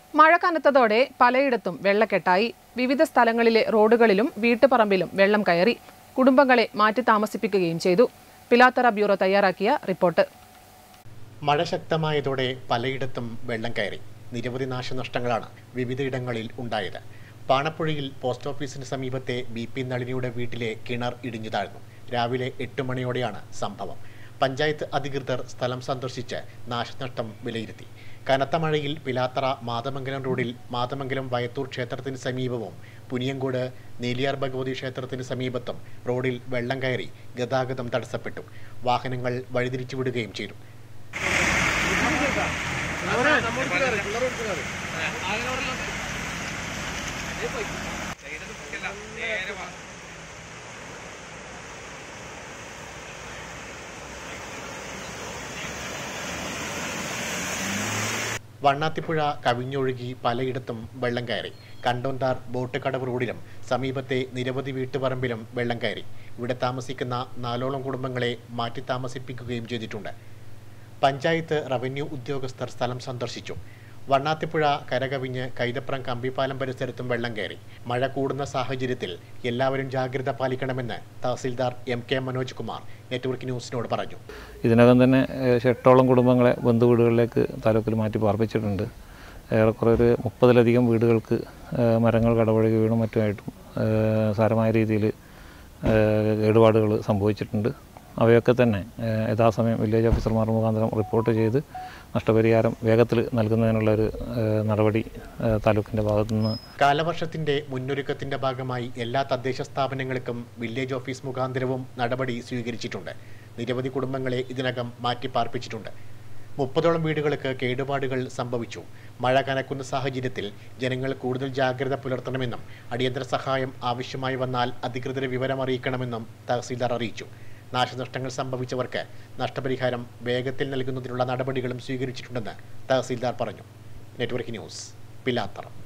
മഴ കനത്തതോടെ പലയിടത്തും വെള്ളക്കെട്ടായി വിവിധ സ്ഥലങ്ങളിലെ റോഡുകളിലും വീട്ടുപറമ്പിലും വെള്ളം കയറി കുടുംബങ്ങളെ മാറ്റി താമസിപ്പിക്കുകയും ചെയ്തു പിലാത്തറ ബ്യൂറോ തയ്യാറാക്കിയ റിപ്പോർട്ട് മഴ ശക്തമായതോടെ പലയിടത്തും വെള്ളം കയറി നിരവധി നാശനഷ്ടങ്ങളാണ് വിവിധയിടങ്ങളിൽ ഉണ്ടായത് പാണപ്പുഴയിൽ പോസ്റ്റ് ഓഫീസിന് സമീപത്തെ ബി പി നളിനിയുടെ വീട്ടിലെ കിണർ ഇടിഞ്ഞു താഴ്ന്നു രാവിലെ എട്ട് മണിയോടെയാണ് സംഭവം പഞ്ചായത്ത് അധികൃതർ സ്ഥലം സന്ദർശിച്ച് നാശനഷ്ടം വിലയിരുത്തി കനത്ത മഴയിൽ പിലാത്തറ മാതമംഗലം റോഡിൽ മാതമംഗലം വയത്തൂർ ക്ഷേത്രത്തിന് സമീപവും പുനിയങ്കോട് നേലിയാർ ഭഗവതി ക്ഷേത്രത്തിന് സമീപത്തും റോഡിൽ വെള്ളം കയറി ഗതാഗതം തടസ്സപ്പെട്ടു വാഹനങ്ങൾ വഴിതിരിച്ചു വിടുകയും ചെയ്തു വണ്ണാത്തിപ്പുഴ കവിഞ്ഞൊഴുകി പലയിടത്തും വെള്ളം കയറി കണ്ടോന്താർ ബോട്ട് കടവ് റോഡിലും സമീപത്തെ നിരവധി വീട്ടുപറമ്പിലും വെള്ളം കയറി ഇവിടെ താമസിക്കുന്ന നാലോളം കുടുംബങ്ങളെ മാറ്റി താമസിപ്പിക്കുകയും ചെയ്തിട്ടുണ്ട് പഞ്ചായത്ത് റവന്യൂ ഉദ്യോഗസ്ഥർ സ്ഥലം സന്ദർശിച്ചു വണ്ണാത്തിപ്പുഴ കരകവിഞ്ഞ് കൈതപ്രം കമ്പിപ്പാലം പരിസരത്തും വെള്ളം കയറി മഴ കൂടുന്ന സാഹചര്യത്തിൽ എല്ലാവരും ജാഗ്രത പാലിക്കണമെന്ന് tahsildar M K Manoj Kumar network ന്യൂസിനോട് പറഞ്ഞു ഇതിനകം തന്നെ ഏകദേശം എട്ടോളം കുടുംബങ്ങളെ ബന്ധുവീടുകളിലേക്ക് താലൂക്കിൽ മാറ്റി പാർപ്പിച്ചിട്ടുണ്ട് ഏറെക്കുറെ ഒരു മുപ്പതിലധികം വീടുകൾക്ക് ഏഹ് മരങ്ങൾ കടപുഴകി വീണും മറ്റുമായിട്ടും ഏഹ് സാരമായ രീതിയിൽ കേടുപാടുകൾ സംഭവിച്ചിട്ടുണ്ട് അവയൊക്കെ തന്നെ ഏഹ് യഥാസമയം വില്ലേജ് ഓഫീസർമാർ മുഖാന്തരം റിപ്പോർട്ട് ചെയ്ത് നഷ്ടപരിഹാരം വേഗത്തിൽ നൽകുന്നതിനുള്ള ഒരു ഏഹ് നടപടി ഏഹ് താലൂക്കിൻ്റെ ഭാഗത്തുനിന്ന് കാലവർഷത്തിന്റെ മുന്നൊരുക്കത്തിന്റെ ഭാഗമായി എല്ലാ തദ്ദേശ സ്ഥാപനങ്ങൾക്കും വില്ലേജ് ഓഫീസ് മുഖാന്തരവും നടപടി സ്വീകരിച്ചിട്ടുണ്ട് നിരവധി കുടുംബങ്ങളെ ഇതിനകം മാറ്റി പാർപ്പിച്ചിട്ടുണ്ട് മുപ്പതോളം വീടുകൾക്ക് കേടുപാടുകൾ സംഭവിച്ചു മഴ കനക്കുന്ന സാഹചര്യത്തിൽ ജനങ്ങൾ കൂടുതൽ ജാഗ്രത പുലർത്തണമെന്നും അടിയന്തര സഹായം ആവശ്യമായി വന്നാൽ അധികൃതരെ വിവരം അറിയിക്കണമെന്നും തഹസീൽദാർ അറിയിച്ചു നാശനഷ്ടങ്ങൾ സംഭവിച്ചവർക്ക് നഷ്ടപരിഹാരം വേഗത്തിൽ നൽകുന്നതിനുള്ള നടപടികളും സ്വീകരിച്ചിട്ടുണ്ടെന്ന് തഹസീൽദാർ പറഞ്ഞു നെറ്റ്വർക്ക് ന്യൂസ് പിലാത്തറ